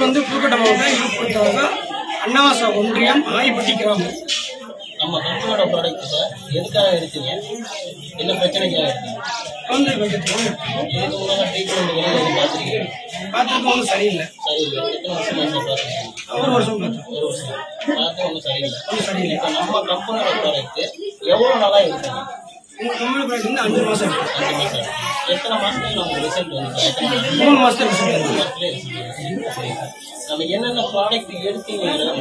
ஊர் வந்து புதுக்கோட்டை மாவட்டம் இருப்பதாக அன்னவாசா ஒன்றியம் ஆய்பட்டி கிராமம் நம்ம கம்பெனியோட ப்ராடக்ட் சார் எதுக்காக எடுத்தீங்க என்ன பிரச்சனைக்காக எடுத்தீங்க குழந்தை பக்கத்தில் இதுக்கு முன்னாடி ட்ரீட்மெண்ட் வெளியில் எதுவும் பார்த்துருக்கீங்க பார்த்துட்டு ஒன்றும் சரியில்லை சரியில்லை எத்தனை வருஷமா சார் பார்த்துருக்கீங்க ஒரு வருஷம் பார்த்தோம் ஒரு வருஷம் பார்த்து ஒன்றும் சரியில்லை ஒன்றும் சரியில்லை இப்போ நம்ம கம்பெனியோட ப்ராடக்ட் எவ்வளோ நாளாக எடுத்தீங்க உங்கள் கம்பெனி ப்ராடக்ட் வந்து அஞ்சு மாதம் இருக்கு அஞ்சு மாதம் எத்தனை மாதத்துக்கு நமக்கு ரிசல்ட் வந்து எத்தனை மாதம் மூணு மாதத்துக்கு ரிசல்ட் இருக்கு மாதத்துலேயே ரிசல்ட் சரி நம்ம என்னென்ன ப்ராடக்ட் எடுத்தீங்கிறத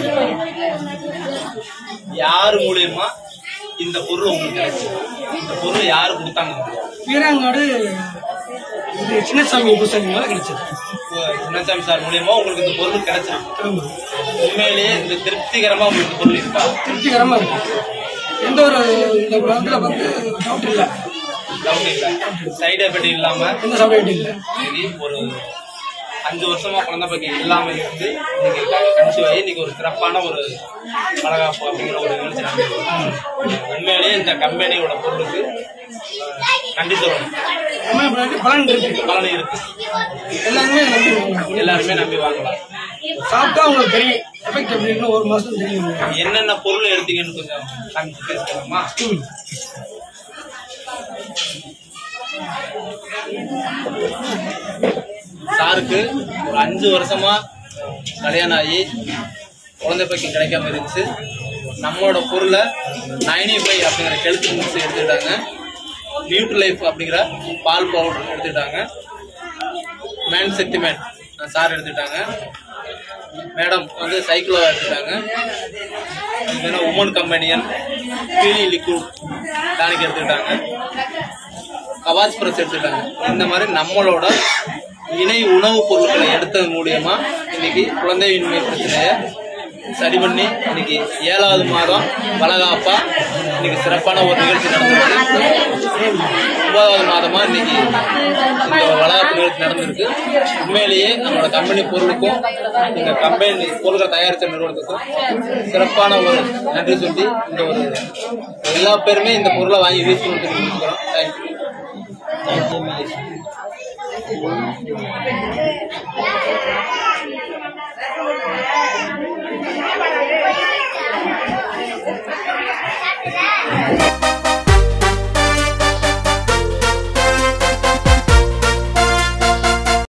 யார் மூலியமா இந்த பொருள் உங்களுக்கு கிடைச்சது இந்த பொருள் யாரு கொடுத்தாங்க வீராங்காடு இது சின்னசாமி புத்தகங்களால கிடைச்சது சின்னசாமி சார் மூலியமா உங்களுக்கு இந்த பொருள் கிடைச்சிருக்கு ஆமாம் உண்மையிலேயே இந்த திருப்திகரமா உங்களுக்கு இந்த பொருள் இருக்கா திருப்திகரமாக இருக்கு எந்த ஒரு இந்த இதில் வந்து டவுட் இல்லை டவுட் இல்ல சைடு எஃபெக்ட் இல்லாம எந்த சப்ஜெக்ட் இல்லை சரி ஒரு அஞ்சு வருஷமா குழந்தை பக்கம் இல்லாம இருந்து இன்னைக்கு கன்சீவ் ஆகி இன்னைக்கு ஒரு சிறப்பான ஒரு பலகாப்பு அப்படிங்கிற ஒரு நிகழ்ச்சி நடந்தது உண்மையிலேயே இந்த கம்பெனியோட பொருளுக்கு அஹ், நன்றி சொல்லணும் கம்பெனி ப்ராடக்ட் பலன் இருக்கு பலன் இருக்கு எல்லாருமே நம்பி வாங்கலாம். எல்லாருமே நம்பி வாங்கலாம் சாப்பிட்டா உங்களுக்கு தெரியும் எஃபெக்ட் எப்படி இருக்குன்னு ஒரு மாதம் தெரியும் உங்களுக்கு. என்னென்ன பொருள் எடுத்தீங்கன்னு கொஞ்சம் காமிச்சு பேசலாமா ம். சாருக்கு ஒரு அஞ்சு வருஷமா கல்யாணம் ஆகி குழந்தை பக்கம் கிடைக்காம இருந்துச்சு நம்மளோட பொருளை நைனி ஃபைவ் அப்படிங்கிற ஹெல்த் மிக்ஸ் எடுத்துக்கிட்டாங்க நியூட்ரி லைஃப் அப்படிங்கிற பால் பவுடர் எடுத்துக்கிட்டாங்க மேன் செட்டிமேன் சார் எடுத்துக்கிட்டாங்க மேடம் வந்து சைக்கிளோ எடுத்துக்கிட்டாங்க இல்லைன்னா உமன் கம்பெனியன் பீலி லிக்விட் டானிக் எடுத்துக்கிட்டாங்க கவாஸ் பிரஸ் எடுத்துட்டாங்க இந்த மாதிரி நம்மளோட இணை உணவுப் பொருட்களை எடுத்தது மூலியமா இன்னைக்கு குழந்தையின்மை பிரச்சனையை சரி பண்ணி இன்னைக்கு ஏழாவது மாதம் வளகாப்பா இன்னைக்கு சிறப்பான ஒரு நிகழ்ச்சி நடந்திருக்கு ஒன்பதாவது மாதமா இன்னைக்கு இந்த வளகாப்பு நிகழ்ச்சி நடந்திருக்கு உண்மையிலேயே நம்மளோட கம்பெனி பொருளுக்கும் இந்த கம்பெனி பொருட்களை தயாரித்த நிறுவனத்துக்கும் சிறப்பான ஒரு நன்றி சொல்லி இந்த ஒரு எல்லா பேருமே இந்த பொருளை வாங்கி யூஸ் பண்ணி கொடுக்குறோம் தேங்க்யூ தேங்க்யூ